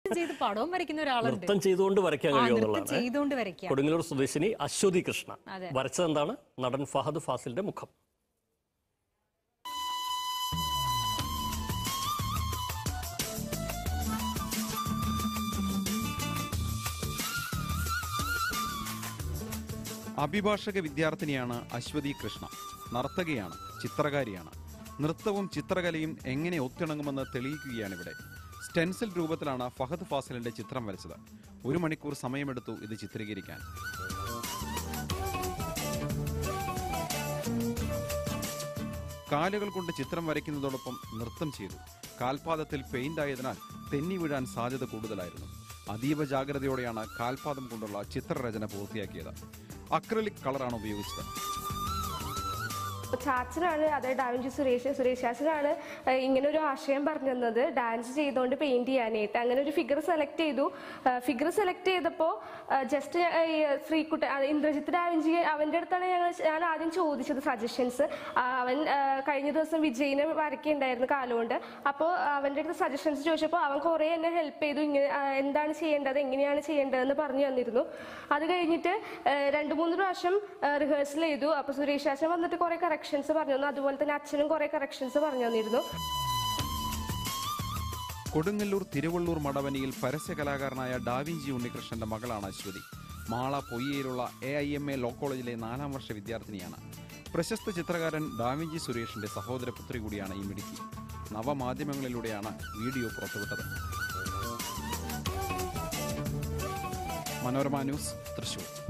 നൃത്തം ചെയ്ത് പടവും വരയ്ക്കുന്ന ഒരാളുണ്ട് നൃത്തം ചെയ്തുകൊണ്ട് വരയ്ക്കാൻ ആ, നൃത്തം കഴിയുമെന്നുള്ളതാണ് ചെയ്തുകൊണ്ട് വരയ്ക്കാം കൊടുങ്ങല്ലൂർ സ്വദേശിനി അശ്വതി കൃഷ്ണ അതെ. വരച്ചത് എന്താണ് നടൻ ഫഹദ് ഫാസിലിന്റെ മുഖം അഭിഭാഷക വിദ്യാർത്ഥിനിയാണ് അശ്വതി കൃഷ്ണ നർത്തകിയാണ് ചിത്രകാരിയാണ് നൃത്തവും ചിത്രകലയും എങ്ങനെ ഒത്തിണങ്ങുമെന്ന് തെളിയിക്കുകയാണിവിടെ സ്റ്റെൻസിൽ രൂപത്തിലാണ് ഫഹദ് ഫാസിലിന്റെ ചിത്രം വരച്ചത് ഒരു മണിക്കൂർ സമയമെടുത്തു ഇത് ചിത്രീകരിക്കാൻ കാലുകൾ കൊണ്ട് ചിത്രം വരയ്ക്കുന്നതോടൊപ്പം നൃത്തം ചെയ്തു കാൽപാദത്തിൽ പെയിന്റ് ആയതിനാൽ തെന്നി വീഴാൻ സാധ്യത കൂടുതലായിരുന്നു അതീവ ജാഗ്രതയോടെയാണ് കാൽപാദം കൊണ്ടുള്ള ചിത്രരചന പൂർത്തിയാക്കിയത് അക്രലിക് കളറാണ് ഉപയോഗിച്ചത് ചാച്ചനാണ് അതായത് ഡാവിഞ്ചി സുരേഷ് സുരേഷ് ചാച്ചനാണ് ഏഹ്, ഇങ്ങനെ ഒരു ആശയം പറഞ്ഞു തന്നത് ഡാൻസ് ചെയ്തുകൊണ്ട് പെയിന്റ് ചെയ്യാനായിട്ട് അങ്ങനെ ഒരു ഫിഗർ സെലക്ട് ചെയ്തു ഫിഗർ സെലക്ട് ചെയ്തപ്പോൾ ജസ്റ്റ് ശ്രീകുട്ട അത് ഇന്ദ്രജിത്ത് ഡാവിഞ്ചി അവൻ്റെ അടുത്താണ് ഞങ്ങൾ ഞാൻ ആദ്യം ചോദിച്ചത് സജഷൻസ് അവൻ ഏഹ്, കഴിഞ്ഞ ദിവസം വിജയിനെ വരയ്ക്കുണ്ടായിരുന്നു കാലുകൊണ്ട് അപ്പോൾ അവൻ്റെ അടുത്ത് സജഷൻസ് ചോദിച്ചപ്പോൾ അവൻ കുറേ എന്നെ ഹെൽപ്പ് ചെയ്തു ഇങ്ങനെ ആ, എന്താണ് ചെയ്യേണ്ടത് എങ്ങനെയാണ് ചെയ്യേണ്ടതെന്ന് പറഞ്ഞു തന്നിരുന്നു അത് കഴിഞ്ഞിട്ട് ഏഹ്, രണ്ട് മൂന്ന് പ്രാവശ്യം റിഹേഴ്സൽ ചെയ്തു അപ്പോൾ സുരേഷ് ചാച്ചൻ വന്നിട്ട് കുറേ കറക്ഷൻസ് പറഞ്ഞു തന്നു അതുപോലെ തന്നെ അച്ഛനും കുറേ കറക്ഷൻസ് പറഞ്ഞു തന്നിരുന്നു കൊടുങ്ങല്ലൂർ തിരുവള്ളൂർ മടവനിയിൽ പരസ്യ കലാകാരനായ ഡാവിഞ്ചി ഉണ്ണികൃഷ്ണന്റെ മകളാണ് അശ്വതി മാള പൊയ്യയിലുള്ള A I M A law കോളേജിലെ നാലാം വർഷ വിദ്യാർത്ഥിനിയാണ് പ്രശസ്ത ചിത്രകാരൻ ഡാവിഞ്ചി സുരേഷിന്റെ സഹോദരപുത്രി കൂടിയാണ് ഈ മിടുക്കി നവമാധ്യമങ്ങളിലൂടെയാണ് വീഡിയോ പുറത്തുവിട്ടത് മനോരമ ന്യൂസ് തൃശൂർ